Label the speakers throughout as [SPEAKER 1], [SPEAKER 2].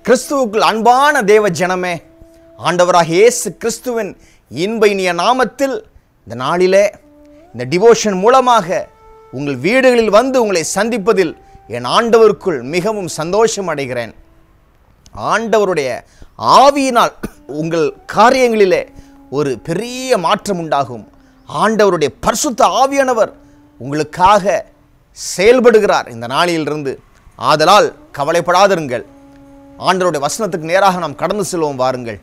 [SPEAKER 1] கிறிஸ்துவுக்குள் அன்பான தேவ ஜனமே ஆண்டவராக இயேசு கிறிஸ்துவின் இன்ப இனிய நாமத்தில் இந்த நாளிலே இந்த டிவோஷன் மூலமாக உங்கள் வீடுகளில் வந்து உங்களை சந்திப்பதில் என் ஆண்டவருக்குள் மிகவும் சந்தோஷம் அடைகிறேன் ஆண்டவருடைய ஆவியினால் உங்கள் காரியங்களிலே ஒரு பெரிய மாற்றம் உண்டாகும் ஆண்டவருடைய பரிசுத்த ஆவியானவர் உங்களுக்காக செயல்படுகிறார் இந்த நாளிலிருந்து ஆதலால் கவலைப்படாதிருங்கள் ஆண்டவருடைய வசனத்துக்கு நேராக நாம் கடந்து செல்வோம் வாருங்கள்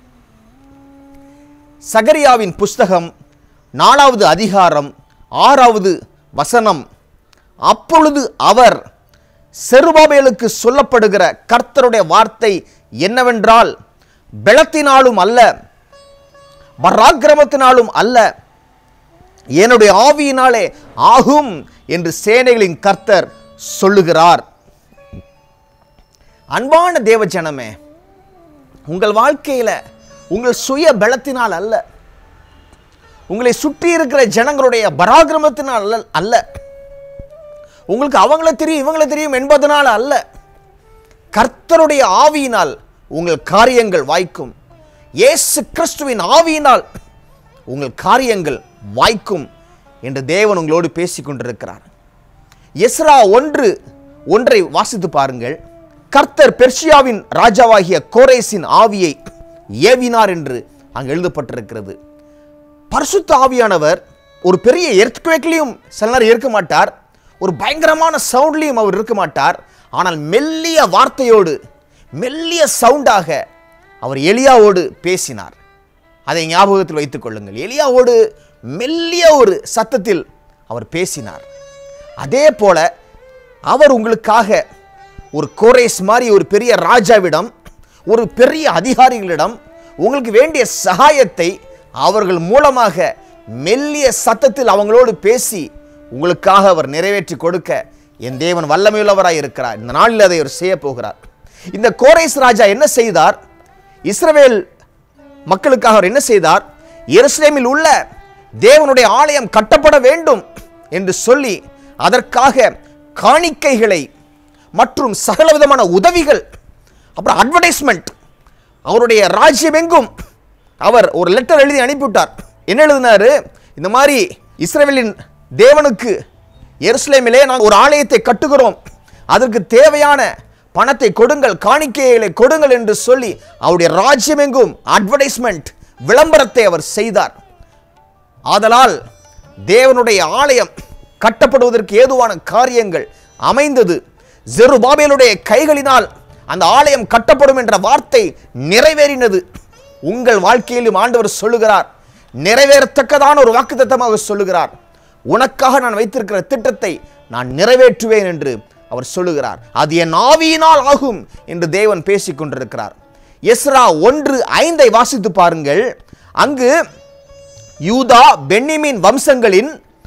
[SPEAKER 1] சகரியாவின் புஸ்தகம் நாலாவது அதிகாரம் ஆறாவது வசனம் அப்பொழுது அவர் செருபாபேலுக்கு சொல்லப்படுகிற கர்த்தருடைய வார்த்தை என்னவென்றால் பெலத்தினாலும் அல்ல பராக்கிரமத்தினாலும் அல்ல என்னுடைய ஆவியினாலே ஆகும் என்று சேனைகளின் கர்த்தர் சொல்லுகிறார் அன்பான தேவ ஜனமே உங்கள் வாழ்க்கையில உங்கள் சுய பலத்தினால் அல்ல உங்களை சுற்றி இருக்கிற ஜனங்களுடைய பராக்கிரமத்தினால் அல்ல அல்ல உங்களுக்கு அவங்கள தெரியும் இவங்கள தெரியும் என்பதனால் அல்ல கர்த்தருடைய ஆவியினால் உங்கள் காரியங்கள் வாய்க்கும் இயேசு கிறிஸ்துவின் ஆவியினால் உங்கள் காரியங்கள் வாய்க்கும் என்று தேவன் உங்களோடு பேசிக் கொண்டிருக்கிறார் எஸ்ரா ஒன்று ஒன்றை வாசித்து பாருங்கள் கர்த்தர் பெர்ஷியாவின் ராஜாவாகிய கோரேசின் ஆவியை ஏவினார் என்று அங்கு எழுதப்பட்டிருக்கிறது பரிசுத்த ஆவியானவர் ஒரு பெரிய எர்த்குவேக்லையும் சில நேரம் இருக்க மாட்டார் ஒரு பயங்கரமான சவுண்ட்லையும் அவர் இருக்க மாட்டார் ஆனால் மெல்லிய வார்த்தையோடு மெல்லிய சவுண்டாக அவர் எலியாவோடு பேசினார் அதை ஞாபகத்தில் வைத்துக் கொள்ளுங்கள் எலியாவோடு மெல்லிய ஒரு சத்தத்தில் அவர் பேசினார் அதே போல அவர் உங்களுக்காக ஒரு கோரேஸ் மாதிரி ஒரு பெரிய ராஜாவிடம் ஒரு பெரிய அதிகாரிகளிடம் உங்களுக்கு வேண்டிய சகாயத்தை அவர்கள் மூலமாக மெல்லிய சத்தத்தில் அவங்களோடு பேசி உங்களுக்காக அவர் நிறைவேற்றி கொடுக்க என் தேவன் வல்லமையுள்ளவராய் இருக்கிறார் இந்த நாளில் அதை அவர் செய்ய போகிறார் இந்த கோரேஸ் ராஜா என்ன செய்தார் இஸ்ரவேல் மக்களுக்காக அவர் என்ன செய்தார் எருசலேமில் உள்ள தேவனுடைய ஆலயம் கட்டப்பட வேண்டும் என்று சொல்லி அதற்காக காணிக்கைகளை மற்றும் சகலவிதமான உதவிகள் அப்புறம் அட்வர்டைஸ்மெண்ட் அவருடைய ராஜ்யம் எங்கும் அவர் ஒரு லெட்டர் எழுதி அனுப்பிவிட்டார் என்ன எழுதினாரு இந்த மாதிரி இஸ்ரேலின் தேவனுக்கு எருசலேமிலே நாங்கள் ஒரு ஆலயத்தை கட்டுகிறோம் அதற்கு தேவையான பணத்தை கொடுங்கள் காணிக்கைகளை கொடுங்கள் என்று சொல்லி அவருடைய ராஜ்யம் எங்கும் அட்வர்டைஸ்மெண்ட் விளம்பரத்தை அவர் செய்தார் ஆதலால் தேவனுடைய ஆலயம் கட்டப்படுவதற்கு ஏதுவான காரியங்கள் அமைந்தது ஜெருபாபேலுடைய கைகளினால் அந்த ஆலயம் கட்டப்படும் என்ற வார்த்தை நிறைவேறினது உங்கள் வாழ்க்கையிலும் ஆண்டவர் சொல்லுகிறார் நிறைவேறத்தக்கதான ஒரு வாக்குத்தத்தமாக சொல்லுகிறார் உனக்காக நான் வைத்திருக்கிற திட்டத்தை நான் நிறைவேற்றுவேன் என்று அவர் சொல்லுகிறார் அது என் ஆவியினால் ஆகும் என்று தேவன் பேசிக் கொண்டிருக்கிறார் எஸ்ரா ஒன்று ஐந்தை வாசித்து பாருங்கள் அங்கு யூதா பென்னிமின் வம்சங்களின்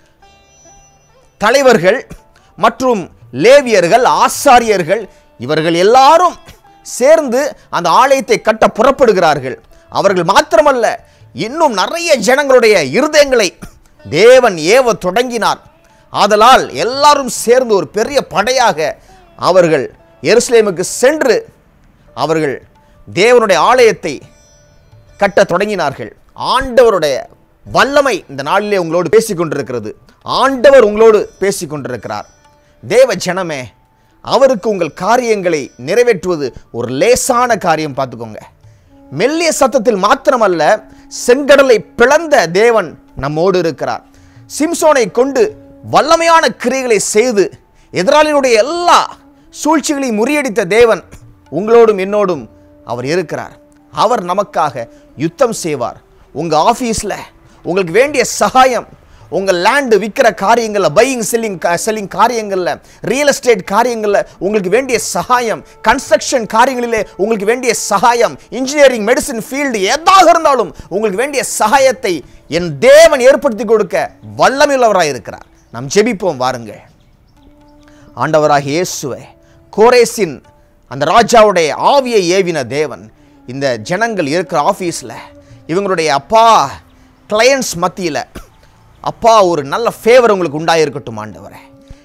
[SPEAKER 1] தலைவர்கள் மற்றும் லேவியர்கள் ஆசாரியர்கள் இவர்கள் எல்லாரும் சேர்ந்து அந்த ஆலயத்தை கட்ட புறப்படுகிறார்கள் அவர்கள் மாத்திரமல்ல இன்னும் நிறைய ஜனங்களுடைய இருதயங்களை தேவன் ஏவ தொடங்கினார் ஆதலால் எல்லாரும் சேர்ந்து ஒரு பெரிய படையாக அவர்கள் எருசலேமுக்கு சென்று அவர்கள் தேவனுடைய ஆலயத்தை கட்ட தொடங்கினார்கள் ஆண்டவருடைய வல்லமை இந்த நாளிலே உங்களோடு பேசிக் கொண்டிருக்கிறது ஆண்டவர் உங்களோடு பேசிக் கொண்டிருக்கிறார் தேவ ஜனமே அவருக்கு உங்கள் காரியங்களை நிறைவேற்றுவது ஒரு லேசான காரியம் பார்த்துக்கோங்க மெல்லிய சத்தத்தில் மாத்திரமல்ல செங்கடலை பிளந்த தேவன் நம்மோடு இருக்கிறார் சிம்சோனை கொண்டு வல்லமையான கிரியைகளை செய்து எதிராளிகளுடைய எல்லா சூழ்ச்சிகளையும் முறியடித்த தேவன் உங்களோடும் என்னோடும் அவர் இருக்கிறார் அவர் நமக்காக யுத்தம் செய்வார் உங்கள் ஆஃபீஸில் உங்களுக்கு வேண்டிய சகாயம் உங்கள் லேண்டு விற்கிற காரியங்களில் பையிங் செல்லிங் செல்லிங் காரியங்களில் ரியல் எஸ்டேட் காரியங்களில் உங்களுக்கு வேண்டிய சகாயம் கன்ஸ்ட்ரக்ஷன் காரியங்களிலே உங்களுக்கு வேண்டிய சகாயம் இன்ஜினியரிங் மெடிசின் ஃபீல்டு எதாக இருந்தாலும் உங்களுக்கு வேண்டிய சகாயத்தை என் தேவன் ஏற்படுத்தி கொடுக்க வல்லமையுள்ளவராக இருக்கிறார் நாம் ஜெபிப்போம் வாருங்கள் ஆண்டவராக இயேசுவை கோரேசின் அந்த ராஜாவுடைய ஆவியை ஏவின தேவன் இந்த ஜனங்கள் இருக்கிற ஆஃபீஸில் இவங்களுடைய அப்பா கிளையண்ட்ஸ் மத்தியில் அப்பா ஒரு நல்ல ஃபேவர் உங்களுக்கு உண்டாயிருக்கட்டும் ஆண்டவரே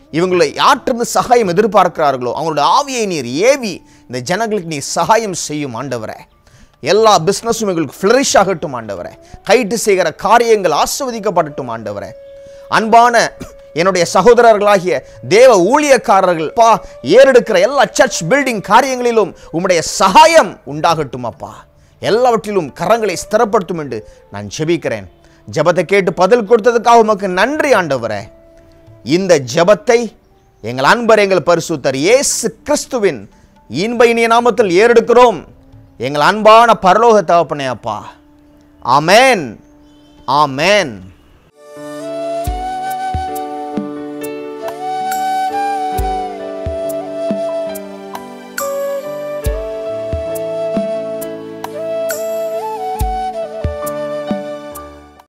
[SPEAKER 1] இவங்களை யாற்றிருந்து சகாயம் எதிர்பார்க்கிறார்களோ அவங்களோட ஆவியை நீர் ஏவி இந்த ஜனங்களுக்கு நீர் சகாயம் செய்யும் ஆண்டவரே எல்லா பிஸ்னஸும் எங்களுக்கு ஃப்ளரிஷ் ஆகட்டும் ஆண்டவரே கைட்டு செய்கிற காரியங்கள் ஆசிர்வதிக்கப்படட்டும் ஆண்டவரே அன்பான என்னுடைய சகோதரர்களாகிய தேவ ஊழியக்காரர்கள் பா ஏறெடுக்கிற எல்லா சர்ச் பில்டிங் காரியங்களிலும் உம்முடைய சகாயம் உண்டாகட்டும் அப்பா எல்லாவற்றிலும் கரங்களை ஸ்திரப்படுத்தும் என்று நான் ஜெபிக்கிறேன் ஜெபத்தை கேட்டு பதில் கொடுத்ததுக்காக உமக்கு நன்றி ஆண்டவரே இந்த ஜெபத்தை எங்கள் அன்பர் எங்கள் பரிசுத்தர் இயேசு கிறிஸ்துவின் இன்ப இனிய நாமத்தில் ஏறெடுக்கிறோம் எங்கள் அன்பான பரலோக தகப்பனே அப்பா ஆமென் ஆமென்